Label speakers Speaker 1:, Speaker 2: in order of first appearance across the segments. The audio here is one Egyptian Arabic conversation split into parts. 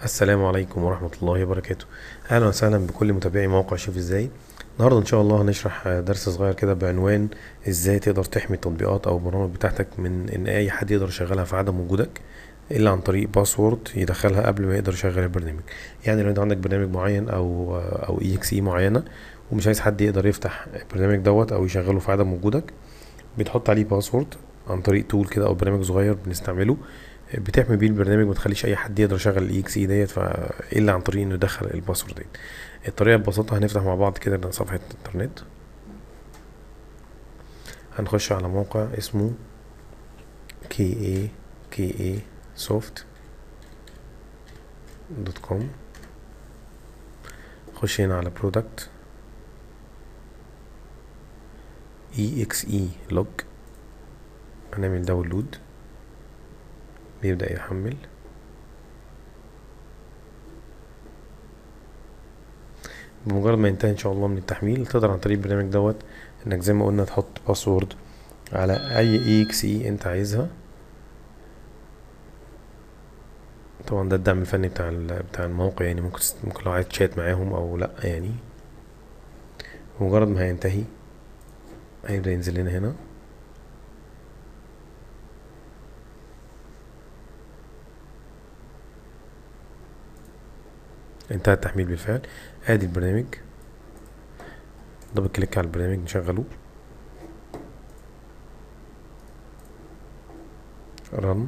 Speaker 1: السلام عليكم ورحمة الله وبركاته أهلا وسهلا بكل متابعي موقع شوف ازاي النهاردة إن شاء الله هنشرح درس صغير كده بعنوان ازاي تقدر تحمي التطبيقات أو البرامج بتاعتك من إن أي حد يقدر يشغلها في عدم وجودك إلا عن طريق باسورد يدخلها قبل ما يقدر يشغل البرنامج يعني لو أنت عندك برنامج معين أو أو اي اكس اي معينة ومش عايز حد يقدر يفتح البرنامج دوت أو يشغله في عدم وجودك بتحط عليه باسورد عن طريق تول كده أو برنامج صغير بنستعمله بتحمي بيه البرنامج ما تخليش اي حد يقدر يشغل الاي اكس اي ديت الا عن طريق انه يدخل الباسورد ديت الطريقه ببساطه هنفتح مع بعض كده صفحه الانترنت هنخش على موقع اسمه كي اي كي اي سوفت دوت كوم خش هنا على برودكت اي اكس اي لوج هنعمل داونلود بيبدأ يحمل بمجرد ما ينتهي ان شاء الله من التحميل تقدر عن طريق البرنامج دوت انك زي ما قلنا تحط باسورد على اي اي اكس اي انت عايزها طبعا ده الدعم الفني بتاع بتاع الموقع يعني ممكن ممكن لو عايز تشات معاهم او لا يعني بمجرد ما هينتهي هيبدأ ينزل لنا هنا انتهى التحميل بالفعل ادي البرنامج دبل كليك على البرنامج نشغله رن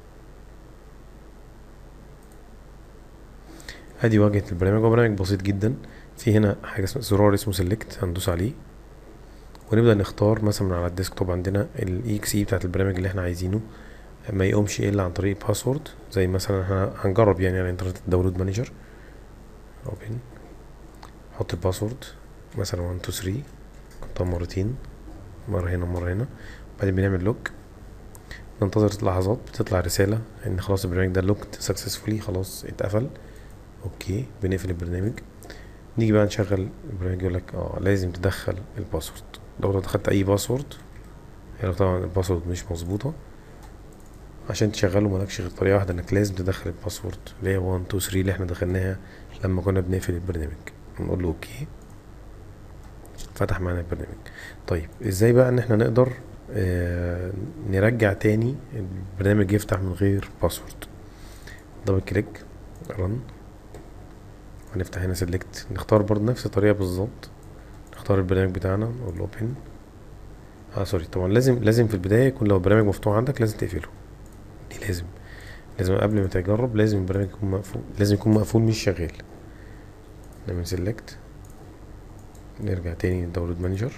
Speaker 1: ادي واجهة البرنامج هو برنامج بسيط جدا في هنا حاجة اسمها زرار اسمه سيلكت هندوس عليه ونبدأ نختار مثلا على الديسكتوب عندنا الاي اكس اي بتاعت البرنامج اللي احنا عايزينه ما يقومش الا عن طريق باسورد زي مثلا هنجرب يعني على انترنت الداونلود مانجر اوبن حط الباسورد مثلا 1 2 3 حطها مرتين مرة هنا مرة هنا بعدين بنعمل لوك ننتظر لحظات بتطلع رسالة ان خلاص البرنامج ده لوكت سكسسفولي خلاص اتقفل اوكي بنقفل البرنامج نيجي بقى نشغل البرنامج يقول لك اه لازم تدخل الباسورد لو دخلت اي باسورد يعني طبعا الباسورد مش مظبوطة عشان تشغله مالكش غير طريقة واحدة انك لازم تدخل الباسورد اللي هي 1 2 3 اللي احنا دخلناها لما كنا بنقفل البرنامج نقول له اوكي فتح معانا البرنامج طيب ازاي بقى ان احنا نقدر اه نرجع تاني البرنامج يفتح من غير باسورد دبل كليك رن هنفتح هنا سيلكت نختار برضه نفس الطريقة بالظبط نختار البرنامج بتاعنا نقول له اوبن اه سوري طبعا لازم لازم في البداية يكون لو البرنامج مفتوح عندك لازم تقفله دي لازم لازم قبل ما تجرب لازم البرنامج يكون مقفول لازم يكون مقفول مش شغال نعمل سيلكت نرجع تاني للداونلود مانجر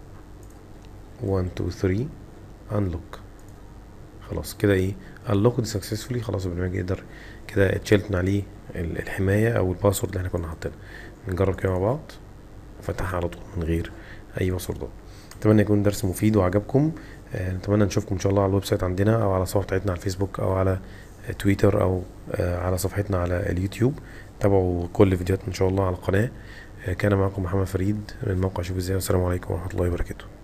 Speaker 1: 1 2 3 انلوك خلاص كده ايه انلوك دي سكسسفولي خلاص البرنامج يقدر كده اتشالت من عليه الحماية او الباسورد اللي احنا كنا حاطينها نجرب كده مع بعض فتحها على طول من غير اي باسوردات اتمنى يكون درس مفيد وعجبكم نتمنى نشوفكم ان شاء الله على الويب سايت عندنا او على صفحتنا على الفيسبوك او على تويتر او على صفحتنا على اليوتيوب تابعوا كل فيديوهاتنا ان شاء الله على القناه كان معكم محمد فريد من موقع شوف ازاي والسلام عليكم ورحمه الله وبركاته